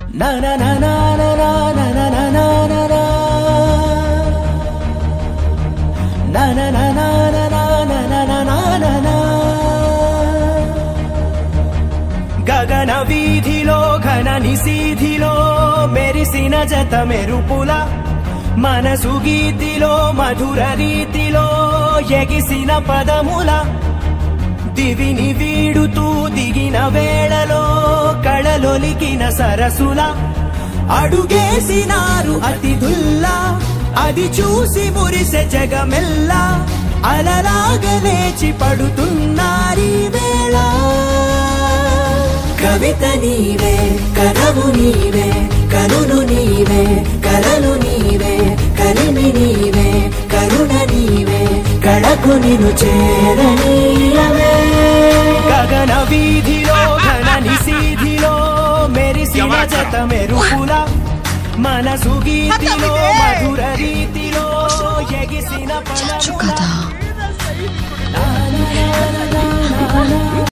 Na na na na na na na na na na na na. Na na na na na na na na na na na na. గగన వీధిలో ఘన నిశీధిలో మెరిసిన జత మెరుపుల మనసు గీతిలో మధుర రీతిలో ఎగిసిన పదముల దివిని వీడుతూ దిగిన వేళలో కళలొలికిన సరసుల అడుగేసినారు అతిథుల్లా అది చూసి మురిసె జగమెల్లా అలలాగా లేచి పడుతున్నారీ వేళ కవిత నీవే కథవు నీవే కనులు నీవే కలలు నీవే కలిమి నీవే కరుణ నీవే కళకు నిను చేరనీయవే గగన వీధిలో ఘన నిశీధిలో మెరిసిన జత మెరుపుల మనసు గీతిలో